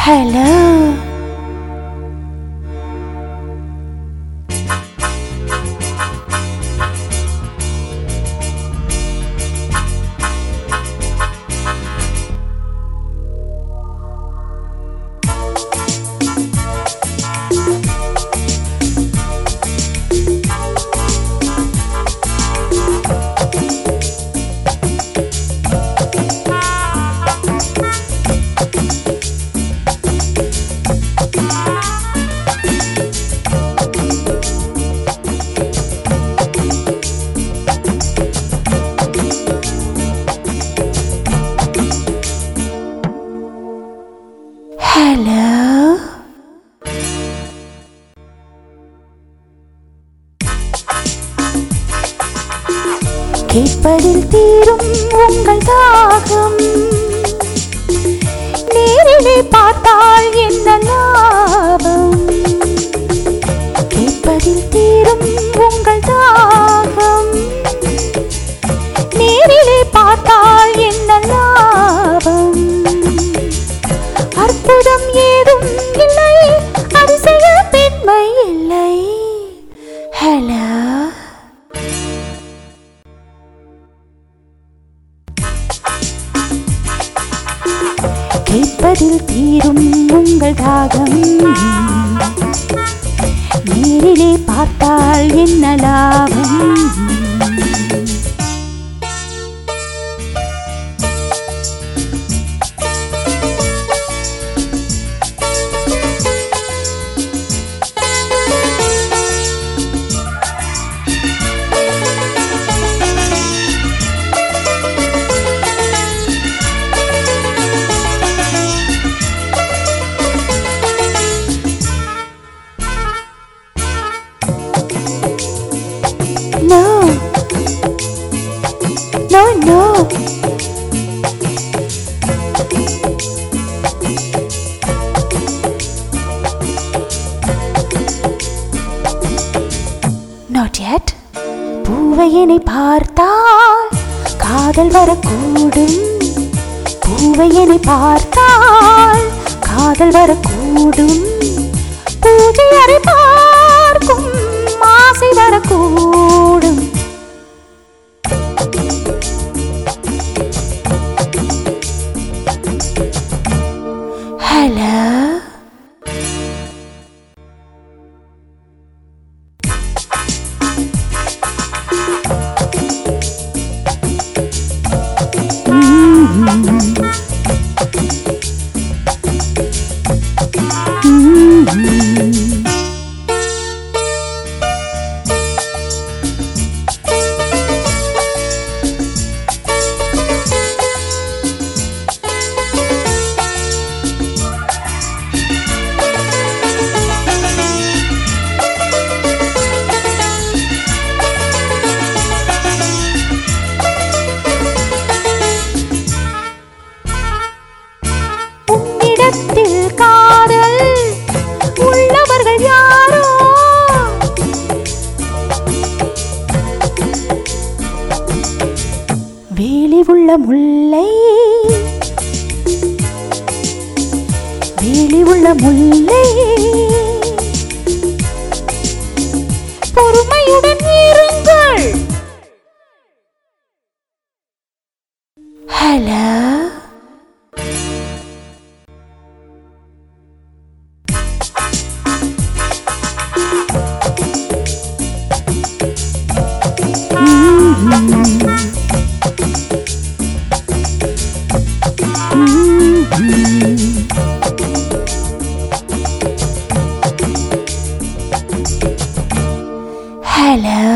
Hello hello கேட்பதில் தீரும் உங்கள் தாகம் நேரிலே பார்த்தால் என்ன லாபம் கேட்பதில் தீரும் உங்கள் தாகம் நேரிலே பார்த்தால் என்ன லாபம் அற்புதம் ஏதும் இல்லை அதிசய பெண்மை இல்லை ஹலோ கேட்பதில் தீரும் உங்கள் தாகம் நேரிலே பார்த்தால் என்ன லாபம் No. No, no. Not yet. பூவையனை பார்த்தால் காதல் வரக்கூடும் பூவையனை பார்த்தால் காதல் வரக்கூடும் பூஜை அறை பார்க்கும் ஆசை வரக்கூடும் ஹலோ உன்னிடத்தில் காதல் உள்ளவர்கள் யாரோ வேலி உள்ள முல்லை வேலி உள்ள முல்லை பொறுமையுடன் இருங்கள் ஹலோ ஹலோ